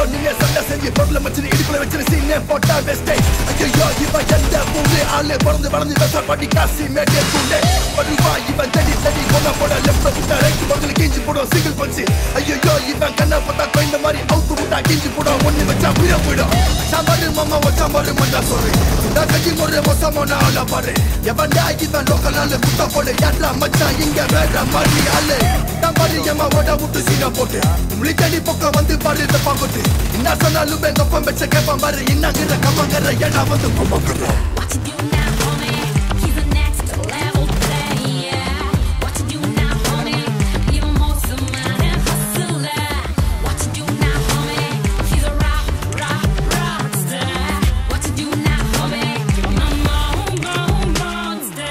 பொண்ணுங்க சண்டை செஞ்சு பொருளை வச்சு இடுப்புல வச்சு சீனே போட்டா வெஸ்டே ஐயோ இவன் எந்த பூண்டு ஆளு பிறந்து வளர்ந்து வெச பண்ணி காசி மேட்டே பூண்டு வருவா இவன் தடி தடி கொல்ல போட லெஃப்ட் விட்டா ரைட் பக்கத்துல கிஞ்சி போடும் சிங்கிள் பஞ்சு ஐயோ இவன் கண்ணை பார்த்தா கொய்ந்த மாதிரி அவுத்து விட்டா கிஞ்சி போடும் ஒண்ணு வச்சா உயிர போயிடும் சாம்பாரு மாமா வச்சா மாறு மண்டா சொல்லு இந்த கஞ்சி முறை மோசமான ஆளா பாரு எவன்டா இவன் லோக்கல் ஆளு குத்த போடு யாரா மச்சான் இங்க வேற மாதிரி ஆளு தம்பாரி ஏமா ஓட விட்டு சீனா போட்டு முழித்தடி பக்கம் வந்து பாரு இந்த பாம்புட்டு என்ன சொன்னாலும் எங்க அப்பம் வச்ச கேப்பான் பாரு என்னங்கிற கம்மங்கிற ஏடா வந்து பொம்மங்கிற What you do now, homie? He's the next level player. What you do now, homie? Even more smart and hustler. What you do now, homie? He's a rock, rock, rockstar. What you do now, homie? I'm a homegrown monster.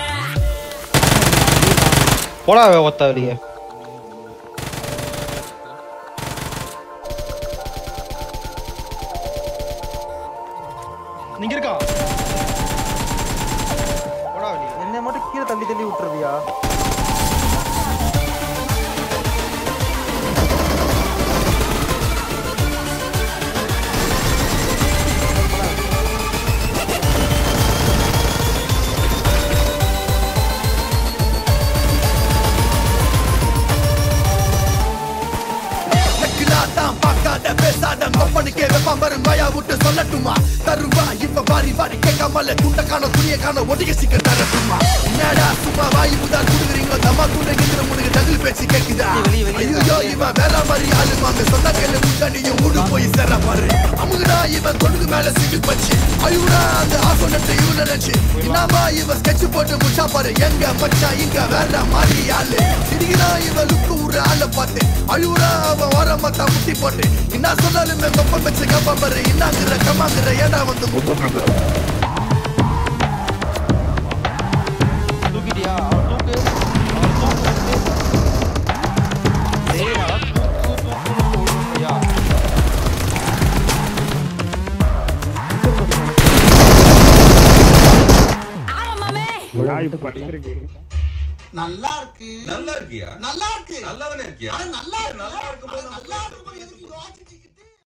போடா ஒத்த வெளியே நீங்க இருக்கா போடா வெளியே என்னை மட்டும் கீழே தள்ளி தள்ளி விட்டுறதியா நக்கிலாதான் பார்க்காத பேசாத கொப்பனுக்கே வெப்பம் வரும் வாயா விட்டு சொல்லட்டுமா தருவா இப்ப வாரி வாரி கேட்காமல துண்ட காண துணிய காண ஒட்டிக சிக்க தரட்டுமா என்னடா சும்மா வாய் முதல் குடுக்குறீங்க தம்மா துணைங்கிற முனுக்கு டகுல் பேச்சு கேக்குதா வெளிய, வெளிய, ஐயோ இவன் வேற மாதிரி ஆளு வாங்க சொந்த கையில முட்டானியும் ஊடு போய் சேர பாரு அமுகுடா இவன் தொடுக்கு மேல சிங்கிள் பச்சு ஐயோடா அந்த ஆசோ நட்டு இவன் நினைச்சு என்னமா இவன் ஸ்கெட்ச் போட்டு முச்சா பாரு எங்க மச்சான் இங்க வேற மாதிரி ஆளு சிரிக்கிறா இவன் லுக்கு ஒரு ஆளை பார்த்து அழுவுறா அவன் வர மத்தா முட்டி போட்டு என்ன சொன்னாலும் எங்க அப்பா வச்சு கேப்பா பாரு என்னங்கிற கம்மாங்கிற ஏடா வந்து முட்டுறது தூக்கிட்டியா அவன் தூக்கு அவன் தூக்கு டேய் நான் தூக்கு தூக்கு தூக்கு ஐயா Out of my man! நல்லா இருக்கு நல்லா இருக்கியா நல்லா இருக்கு நல்லவனே இருக்கியா ஆனா நல்லா இருக்கு நல்லா இருக்கு நல்லா இருக்கு எதுக்கு யோசிச்சுக்கிட்டு